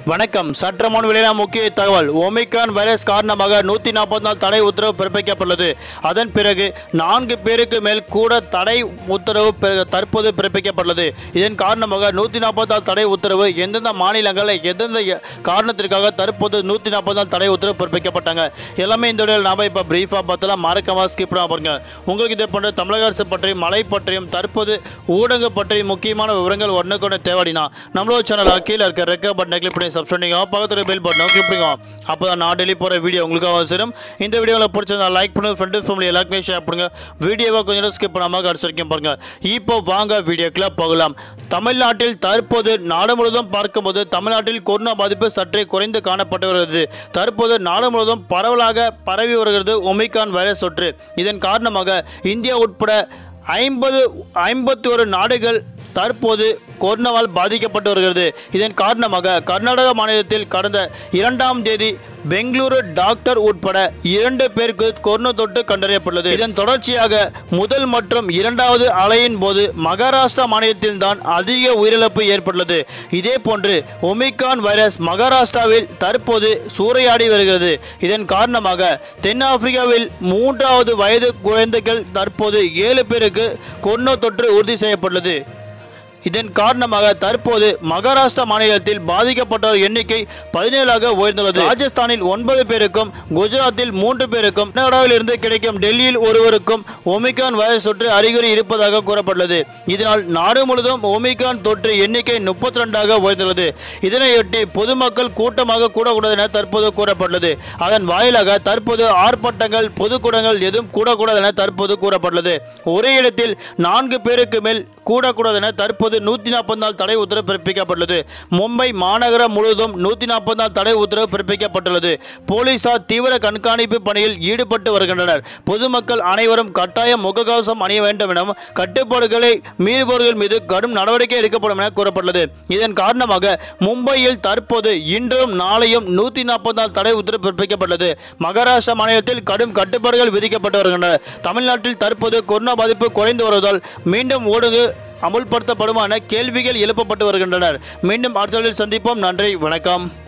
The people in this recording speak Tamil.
வணக்கம் சற்றமான வெளியான முக்கிய தகவல் ஒமிக்ரான் வைரஸ் காரணமாக நூற்றி நாற்பது நாள் தடை உத்தரவு பிறப்பிக்கப்பட்டுள்ளது அதன் பிறகு நான்கு பேருக்கு மேல் கூட தடை உத்தரவு பிற- தற்போது பிறப்பிக்கப்பட்டுள்ளது இதன் காரணமாக நூற்றி நாற்பது நாள் தடை உத்தரவு எந்தெந்த மாநிலங்களில் எந்தெந்த எ- காரணத்திற்காக தற்போது நூற்றி நாற்பது நாள் தடை உத்தரவு பிறப்பிக்கப்பட்டாங்க எல்லாமே இந்த வீடியோவில் நாம இப்போ பிரீஃபாக பார்த்தலாம் மறக்காம ஸ்கிப் பண்ணாம பாருங்க உங்களுக்கு இதே போன்ற தமிழக அரசு பற்றியும் மழை பற்றியும் தற்போது ஊடக பற்றியும் முக்கியமான விவரங்கள் ஒன்றுக்கு தேவைடினா நம்மளோட சேனல் கீழே இருக்க ரெக்க பட்டனை கிளிக் பண்ணி சப்ஸ்கிரைப் பண்ணிக்கோ பக்கத்தில் பெல் பட்டனை கிளிக் பண்ணிக்கோ அப்போ தான் நான் டெய்லி போகிற வீடியோ உங்களுக்கு அவசரம் இந்த வீடியோவில் பிடிச்சிருந்தா லைக் பண்ணுங்க ஃப்ரெண்டு ஃபேமிலி எல்லாருக்குமே ஷேர் பண்ணுங்க வீடியோவை கொஞ்சம் ஸ்கிப் பண்ணாமல் கடைசி வரைக்கும் பாருங்க இப்போ வாங்க வீடியோக்குள்ள போகலாம் தமிழ்நாட்டில் தற்போது நாடு முழுவதும் பார்க்கும்போது தமிழ்நாட்டில் கொரோனா பாதிப்பு சற்றே குறைந்து காணப்பட்டு வருகிறது தற்போது நாடு முழுவதும் பரவலாக பரவி வருகிறது ஒமிகான் வைரஸ் தொற்று இதன் காரணமாக இந்தியா உட்பட ஐம்பது ஐம்பத்தி ஒரு நாடுகள் தற்போது கொரோனாவால் பாதிக்கப்பட்டு வருகிறது இதன் காரணமாக கர்நாடக மாநிலத்தில் கடந்த இரண்டாம் தேதி பெங்களூரு டாக்டர் உட்பட இரண்டு பேருக்கு கொரோனா தொற்று கண்டறியப்பட்டுள்ளது இதன் தொடர்ச்சியாக முதல் மற்றும் இரண்டாவது அலையின் போது மகாராஷ்டிரா மாநிலத்தில் தான் அதிக உயிரிழப்பு ஏற்பட்டுள்ளது இதே போன்று ஒமிகான் வைரஸ் மகாராஷ்டிராவில் தற்போது சூறையாடி வருகிறது இதன் காரணமாக தென்னாப்பிரிக்காவில் மூன்றாவது வயது குழந்தைகள் தற்போது ஏழு பேருக்கு கொரோனா தொற்று உறுதி செய்யப்பட்டுள்ளது இதன் காரணமாக தற்போது மகாராஷ்டிரா மாநிலத்தில் பாதிக்கப்பட்டோர் எண்ணிக்கை பதினேழாக உயர்ந்துள்ளது ராஜஸ்தானில் ஒன்பது பேருக்கும் குஜராத்தில் மூன்று பேருக்கும் கர்நாடகாவில் இருந்து கிடைக்கும் டெல்லியில் ஒருவருக்கும் ஒமிகான் வைரஸ் தொற்று அறிகுறி இருப்பதாக கூறப்பட்டுள்ளது இதனால் நாடு முழுவதும் ஒமிகான் தொற்று எண்ணிக்கை முப்பத்தி ரெண்டாக உயர்ந்துள்ளது இதனையொட்டி பொதுமக்கள் கூட்டமாக கூடக்கூடாது என தற்போது கூறப்பட்டுள்ளது அதன் வாயிலாக தற்போது ஆர்ப்பாட்டங்கள் பொதுக்கூடங்கள் எதுவும் கூடக்கூடாது என தற்போது கூறப்பட்டுள்ளது ஒரே இடத்தில் நான்கு பேருக்கு மேல் கூடக்கூடாது என தற்போது நூற்றி நாற்பது நாள் தடை உத்தரவு பிறப்பிக்கப்பட்டுள்ளது மும்பை மாநகரம் முழுவதும் நூற்றி நாற்பது நாள் தடை உத்தரவு பிறப்பிக்கப்பட்டுள்ளது போலீசார் தீவிர கண்காணிப்பு பணியில் ஈடுபட்டு வருகின்றனர் பொதுமக்கள் அனைவரும் கட்டாயம் முகக்கவசம் அணிய வேண்டும் எனவும் கட்டுப்பாடுகளை மீறுபவர்கள் மீது கடும் நடவடிக்கை எடுக்கப்படும் என கூறப்பட்டுள்ளது இதன் காரணமாக மும்பையில் தற்போது இன்றும் நாளையும் நூற்றி நாற்பது நாள் தடை உத்தரவு பிறப்பிக்கப்பட்டுள்ளது மகாராஷ்டிரா மாநிலத்தில் கடும் கட்டுப்பாடுகள் விதிக்கப்பட்டு வருகின்றன தமிழ்நாட்டில் தற்போது கொரோனா பாதிப்பு குறைந்து வருவதால் மீண்டும் ஊடக அமுல்படுத்தப்படுமா என கேள்விகள் எழுப்பப்பட்டு வருகின்றனர் மீண்டும் அடுத்த வீடியோவில் சந்திப்போம் நன்றி வணக்கம்